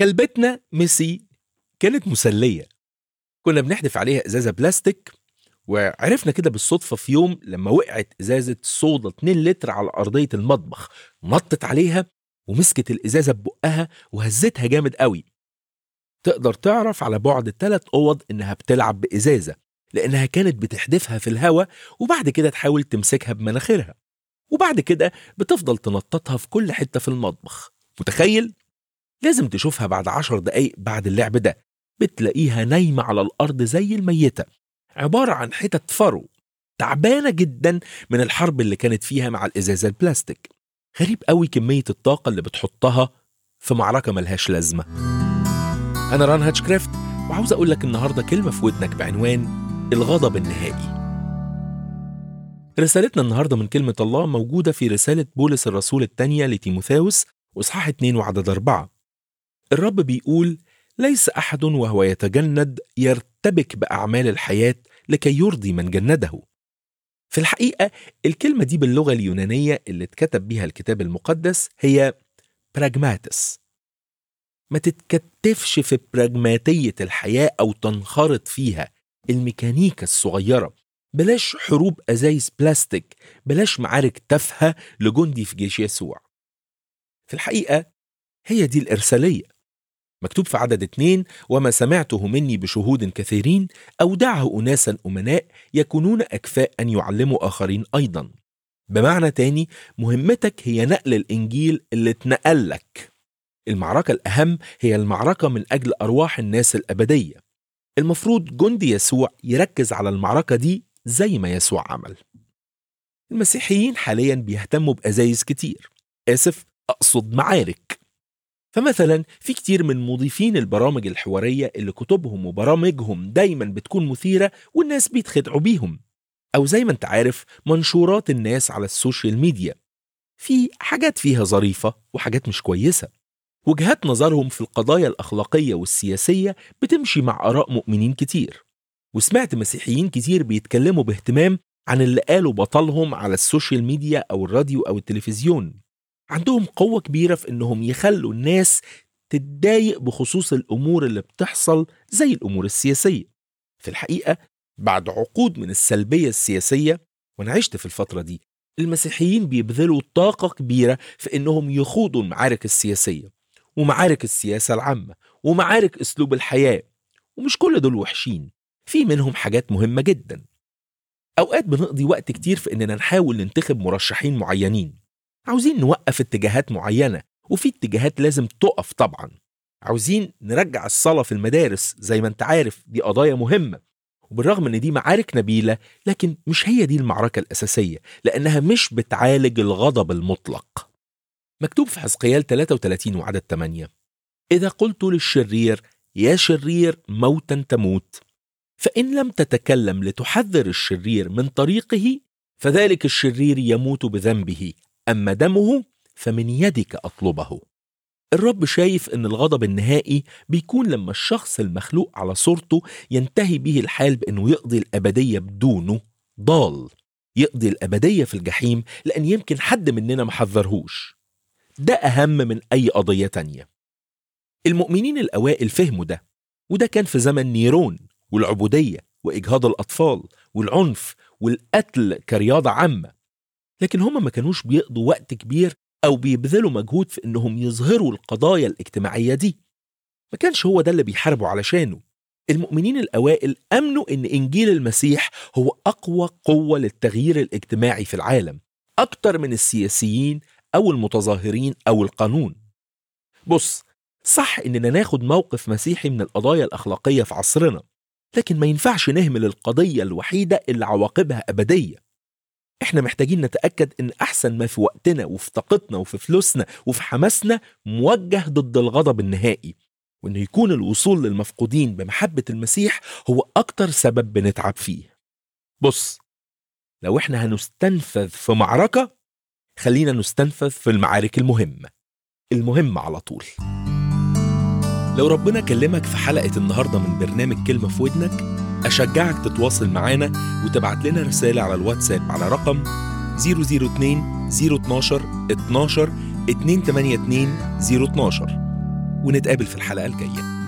كلبتنا ميسي كانت مسلية كنا بنحدف عليها إزازة بلاستيك وعرفنا كده بالصدفة في يوم لما وقعت إزازة صودا 2 لتر على أرضية المطبخ نطت عليها ومسكت الإزازة ببقها وهزتها جامد قوي تقدر تعرف على بعد ثلاث أوض إنها بتلعب بإزازة لأنها كانت بتحدفها في الهواء وبعد كده تحاول تمسكها بمناخيرها وبعد كده بتفضل تنططها في كل حتة في المطبخ متخيل؟ لازم تشوفها بعد عشر دقايق بعد اللعب ده بتلاقيها نايمة على الأرض زي الميتة عبارة عن حتت فرو تعبانة جدا من الحرب اللي كانت فيها مع الإزازة البلاستيك غريب قوي كمية الطاقة اللي بتحطها في معركة ملهاش لازمة أنا ران هاتشكرافت وعاوز أقول لك النهاردة كلمة في ودنك بعنوان الغضب النهائي رسالتنا النهاردة من كلمة الله موجودة في رسالة بولس الرسول الثانية لتيموثاوس وإصحاح 2 وعدد أربعة الرب بيقول ليس أحد وهو يتجند يرتبك بأعمال الحياة لكي يرضي من جنده في الحقيقة الكلمة دي باللغة اليونانية اللي اتكتب بيها الكتاب المقدس هي براجماتس ما تتكتفش في براجماتية الحياة أو تنخرط فيها الميكانيكا الصغيرة بلاش حروب أزايز بلاستيك بلاش معارك تافهة لجندي في جيش يسوع في الحقيقة هي دي الإرسالية مكتوب في عدد اتنين وما سمعته مني بشهود كثيرين أودعه أناسا أمناء يكونون أكفاء أن يعلموا آخرين أيضا بمعنى تاني مهمتك هي نقل الإنجيل اللي اتنقل لك المعركة الأهم هي المعركة من أجل أرواح الناس الأبدية المفروض جندي يسوع يركز على المعركة دي زي ما يسوع عمل المسيحيين حاليا بيهتموا بأزايز كتير آسف أقصد معارك فمثلا في كتير من مضيفين البرامج الحوارية اللي كتبهم وبرامجهم دايما بتكون مثيرة والناس بيتخدعوا بيهم أو زي ما انت عارف منشورات الناس على السوشيال ميديا في حاجات فيها ظريفة وحاجات مش كويسة وجهات نظرهم في القضايا الأخلاقية والسياسية بتمشي مع آراء مؤمنين كتير وسمعت مسيحيين كتير بيتكلموا باهتمام عن اللي قالوا بطلهم على السوشيال ميديا أو الراديو أو التلفزيون عندهم قوة كبيرة في إنهم يخلوا الناس تتضايق بخصوص الأمور اللي بتحصل زي الأمور السياسية في الحقيقة بعد عقود من السلبية السياسية وأنا عشت في الفترة دي المسيحيين بيبذلوا طاقة كبيرة في إنهم يخوضوا المعارك السياسية ومعارك السياسة العامة ومعارك أسلوب الحياة ومش كل دول وحشين في منهم حاجات مهمة جدا أوقات بنقضي وقت كتير في إننا نحاول ننتخب مرشحين معينين عاوزين نوقف اتجاهات معينة وفي اتجاهات لازم تقف طبعا عاوزين نرجع الصلاة في المدارس زي ما انت عارف دي قضايا مهمة وبالرغم ان دي معارك نبيلة لكن مش هي دي المعركة الأساسية لأنها مش بتعالج الغضب المطلق مكتوب في حزقيال 33 وعدد 8 إذا قلت للشرير يا شرير موتا تموت فإن لم تتكلم لتحذر الشرير من طريقه فذلك الشرير يموت بذنبه أما دمه فمن يدك أطلبه الرب شايف أن الغضب النهائي بيكون لما الشخص المخلوق على صورته ينتهي به الحال بأنه يقضي الأبدية بدونه ضال يقضي الأبدية في الجحيم لأن يمكن حد مننا محذرهوش ده أهم من أي قضية تانية المؤمنين الأوائل فهموا ده وده كان في زمن نيرون والعبودية وإجهاض الأطفال والعنف والقتل كرياضة عامة لكن هم ما كانوش بيقضوا وقت كبير أو بيبذلوا مجهود في إنهم يظهروا القضايا الاجتماعية دي ما كانش هو ده اللي بيحاربوا علشانه المؤمنين الأوائل أمنوا إن إنجيل المسيح هو أقوى قوة للتغيير الاجتماعي في العالم أكتر من السياسيين أو المتظاهرين أو القانون بص صح إننا ناخد موقف مسيحي من القضايا الأخلاقية في عصرنا لكن ما ينفعش نهمل القضية الوحيدة اللي عواقبها أبدية احنا محتاجين نتأكد ان احسن ما في وقتنا وفي طاقتنا وفي فلوسنا وفي حماسنا موجه ضد الغضب النهائي وانه يكون الوصول للمفقودين بمحبة المسيح هو اكتر سبب بنتعب فيه بص لو احنا هنستنفذ في معركة خلينا نستنفذ في المعارك المهمة المهمة على طول لو ربنا كلمك في حلقة النهاردة من برنامج كلمة في ودنك أشجعك تتواصل معانا وتبعت لنا رسالة على الواتساب على رقم 002 012 12 282 012 ونتقابل في الحلقة الجاية